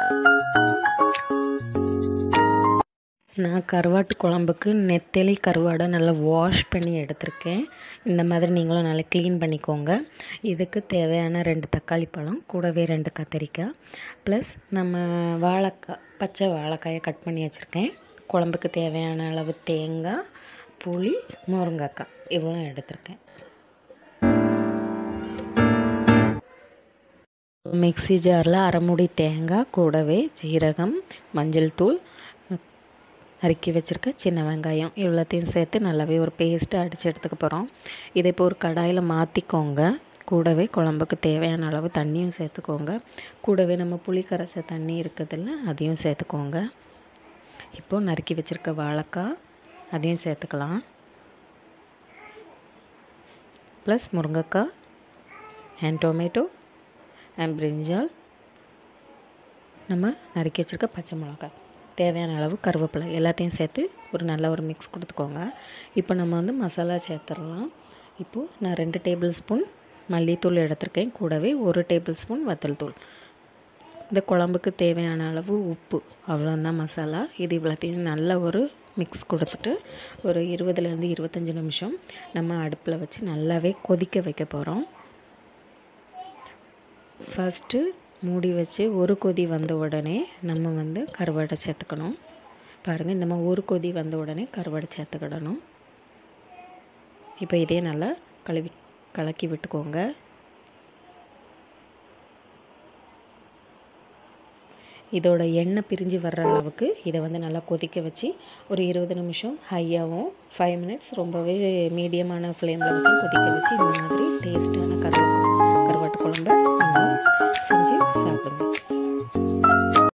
நான் கருவாட்டு குழம்புக்கு நெத்தலி கருவாடை நல்லா வாஷ் பண்ணி எடுத்திருக்கேன் இந்த மாதிரி நீங்களும் நல்லா க்ளீன் பண்ணிக்கோங்க இதுக்கு தேவையான ரெண்டு தக்காளி பழம் கூடவே ரெண்டு கத்திரிக்காய் ப்ளஸ் நம்ம வாழைக்காய் பச்சை வாழைக்காயை கட் பண்ணி வச்சுருக்கேன் குழம்புக்கு தேவையான அளவு தேங்காய் புளி முருங்கைக்காய் இவ்வளோ எடுத்திருக்கேன் மிக்ஸி ஜாரில் அரைமுடி தேங்காய் கூடவே ஜீரகம் மஞ்சள் தூள் நறுக்கி வச்சுருக்க சின்ன வெங்காயம் இவ்வளோத்தையும் சேர்த்து நல்லாவே ஒரு பேஸ்ட்டு அடித்து எடுத்துக்க போகிறோம் இதை இப்போ ஒரு கடாயில் மாற்றிக்கோங்க கூடவே குழம்புக்கு தேவையான அளவு தண்ணியும் சேர்த்துக்கோங்க கூடவே நம்ம புளி கரைச்ச தண்ணி இருக்குதுல்ல அதையும் சேர்த்துக்கோங்க இப்போது நறுக்கி வச்சுருக்க வாழைக்காய் அதையும் சேர்த்துக்கலாம் ப்ளஸ் முருங்கைக்காய் அண்ட் டொமேட்டோ அண்ட் பிரிஞ்சால் நம்ம நறுக்கி வச்சுருக்க பச்சை மிளகாய் தேவையான அளவு கருவேப்பிலை எல்லாத்தையும் சேர்த்து ஒரு நல்ல ஒரு மிக்ஸ் கொடுத்துக்கோங்க இப்போ நம்ம வந்து மசாலா சேர்த்துடலாம் இப்போது நான் ரெண்டு டேபிள் ஸ்பூன் மல்லித்தூள் எடுத்திருக்கேன் கூடவே ஒரு டேபிள் ஸ்பூன் வத்தல் தூள் இந்த குழம்புக்கு தேவையான அளவு உப்பு அவ்வளோதான் மசாலா இது இவ்வளோத்தையும் நல்ல ஒரு மிக்ஸ் கொடுத்துட்டு ஒரு இருபதுலேருந்து இருபத்தஞ்சி நிமிஷம் நம்ம அடுப்பில் வச்சு நல்லாவே கொதிக்க வைக்க போகிறோம் ஃபஸ்ட்டு மூடி வச்சு ஒரு கொதி வந்த உடனே நம்ம வந்து கருவாடை சேர்த்துக்கணும் பாருங்கள் இந்த மாதிரி ஒரு கொதி வந்த உடனே கருவாடை சேர்த்துக்கிடணும் இப்போ இதே நல்லா கழுவி கலக்கி விட்டுக்கோங்க இதோட எண்ணெய் பிரிஞ்சு வர்ற அளவுக்கு இதை வந்து நல்லா கொதிக்க வச்சு ஒரு இருபது நிமிஷம் ஹையாகவும் ஃபைவ் மினிட்ஸ் ரொம்பவே மீடியமான ஃப்ளேமில் வச்சு கொதிக்க வச்சு இந்த மாதிரி டேஸ்ட்டான கருவாட்டு கருவாட்டு குழம்பு செஞ்சு சாப்பிடுங்க